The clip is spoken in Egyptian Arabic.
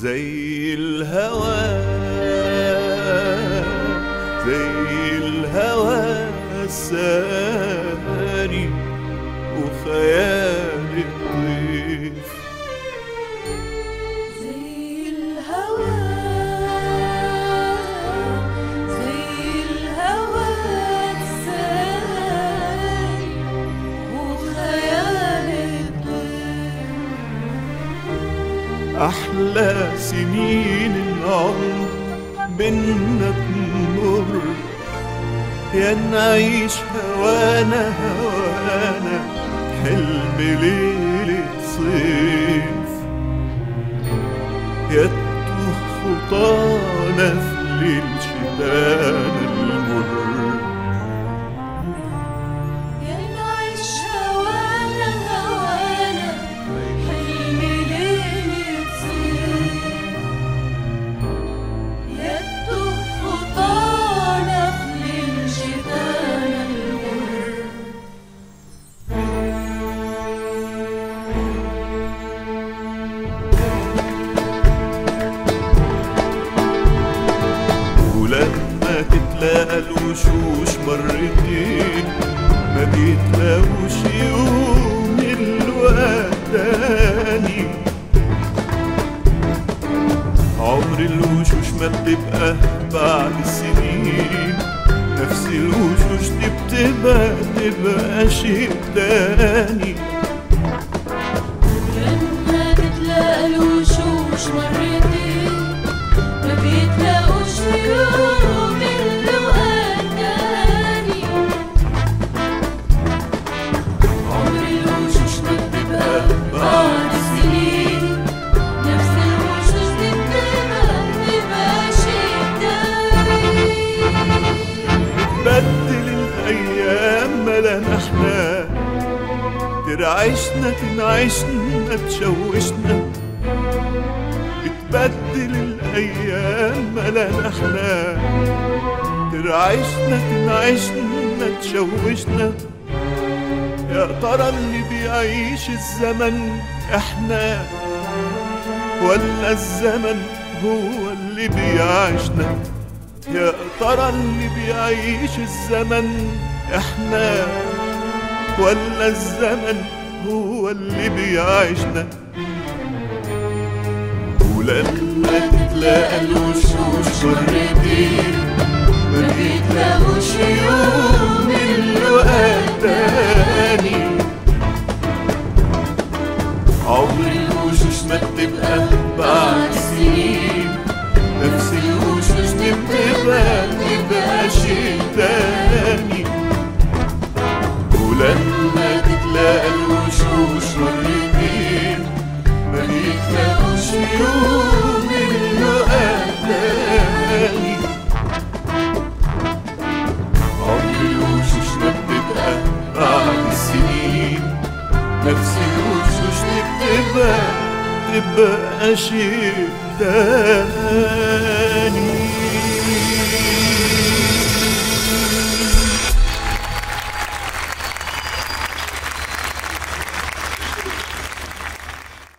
زي الهوى زي الهوى الساري وخيال الطيف زي الهوى زي الهوى الساري وخيال الطير أحلى سنين العمر بينا تمر يا نعيش هوانا هوانا حلم ليلة صيف يا تتوه خطانا في ليل شتانا المر يا نعيش هوانا هوانا حلم ليلة صيف يده خطانا في ليل شتانا المر ولما تتلاقى الوشوش مرتين ما بيتلاقوش يوم الوقت تاني عمر الوشوش ما بتبقى بعد السنين نفس الوشوش دي بتبقى تبقى شيء تاني لما تتلاقى الوشوش مرتين ما بيتلاقوش في يوم اللقاء تاني عمر الوشوش ما بتبقى بعد السنين نفس الوشوش دي بتبقى تبقى شيء تاني بدل الايام ملامحنا ترعشنا تنعشنا تشوشنا بتبدل الايام ملامحنا ترعشنا تنعشنا تشوشنا يا ترى اللي بيعيش الزمن احنا ولا الزمن هو اللي بيعيشنا يا ترى اللي بيعيش الزمن احنا ولا الزمن هو اللي بيعيشنا ولما تتلاقى الوشوش مرتين ما بيتلاقوش يوم الوقت تاني عمر الوشوش ما بتبقى بعد سنين نفس الوشوش دي بتبقى تبقى شيء تاني ولما تتلاقى الوشوش مرتين ما بيتلاقوش يوم اللقاء تاني عمر الوشوش ما بتبقى بعد السنين نفس الوشوش دي بتبقى تبقى شيء تاني